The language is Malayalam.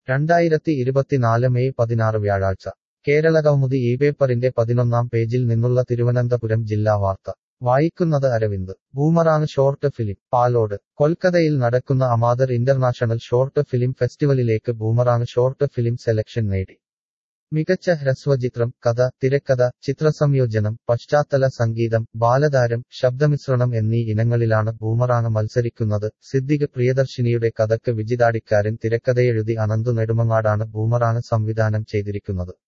രണ്ടായിരത്തി ഇരുപത്തിനാല് മെയ് പതിനാറ് വ്യാഴാഴ്ച കേരളകൗമുദി ഈ പേപ്പറിന്റെ പതിനൊന്നാം പേജിൽ നിന്നുള്ള തിരുവനന്തപുരം ജില്ലാ വാർത്ത വായിക്കുന്നത് അരവിന്ദ് ബൂമറാങ് ഷോർട്ട് ഫിലിം പാലോട് കൊൽക്കത്തയിൽ നടക്കുന്ന അമാദർ ഇന്റർനാഷണൽ ഷോർട്ട് ഫിലിം ഫെസ്റ്റിവലിലേക്ക് ബൂമറാങ് ഷോർട്ട് ഫിലിം സെലക്ഷൻ നേടി മികച്ച ഹ്രസ്വചിത്രം കഥ തിരക്കഥ ചിത്രസംയോജനം പശ്ചാത്തല സംഗീതം ബാലതാരം ശബ്ദമിശ്രണം എന്നീ ഇനങ്ങളിലാണ് ബൂമറാങ് മത്സരിക്കുന്നത് സിദ്ദിഖ് പ്രിയദർശിനിയുടെ കഥക്ക് വിജിതാടിക്കാരൻ തിരക്കഥയെഴുതി അനന്തു നെടുമങ്ങാടാണ് ബൂമറാങ് സംവിധാനം ചെയ്തിരിക്കുന്നത്